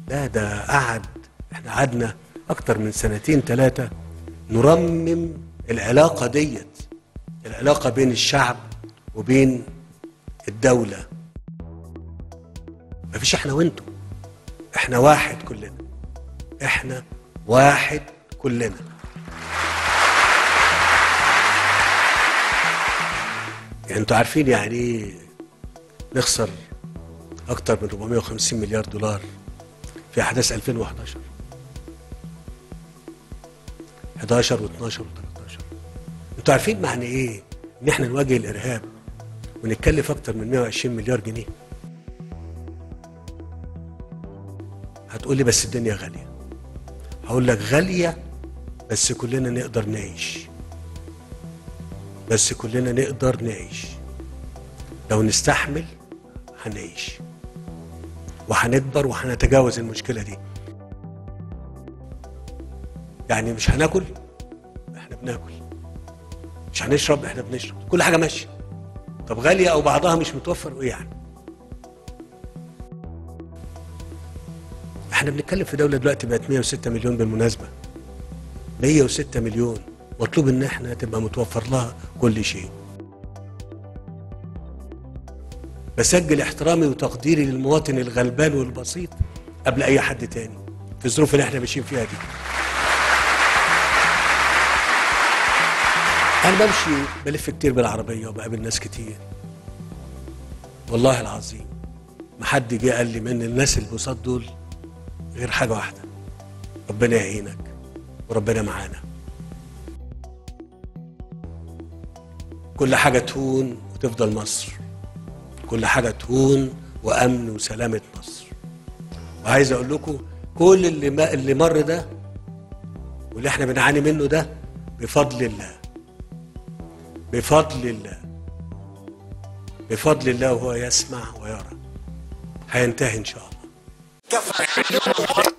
لا ده قعد احنا قعدنا اكتر من سنتين ثلاثة نرمم العلاقة ديت العلاقة بين الشعب وبين الدولة مفيش احنا وانتم احنا واحد كلنا احنا واحد كلنا يعني انتوا عارفين يعني ايه نخسر اكتر من 450 مليار دولار في احداث 2011 11 و12 و13 انتوا عارفين معنى ايه ان احنا نواجه الارهاب ونتكلف اكتر من 120 مليار جنيه هتقول لي بس الدنيا غاليه هقول لك غاليه بس كلنا نقدر نعيش بس كلنا نقدر نعيش لو نستحمل هنعيش وهنكبر وهنتجاوز المشكله دي يعني مش هناكل احنا بناكل مش هنشرب احنا بنشرب كل حاجه ماشيه طب غاليه او بعضها مش متوفر وايه يعني احنا بنتكلم في دوله دلوقتي بقت 106 مليون بالمناسبه 106 مليون مطلوب ان احنا تبقى متوفر لها كل شيء بسجل احترامي وتقديري للمواطن الغلبان والبسيط قبل اي حد تاني في الظروف اللي احنا ماشيين فيها دي انا بمشي بلف كتير بالعربيه وبقابل ناس كتير والله العظيم ما حد جه قال لي من الناس البساط دول غير حاجه واحده ربنا يعينك وربنا معانا كل حاجه تهون وتفضل مصر كل حاجه تهون وامن وسلامه مصر وعايز اقول لكم كل اللي ما اللي مر ده واللي احنا بنعاني منه ده بفضل الله بفضل الله بفضل الله وهو يسمع ويرى هينتهي ان شاء الله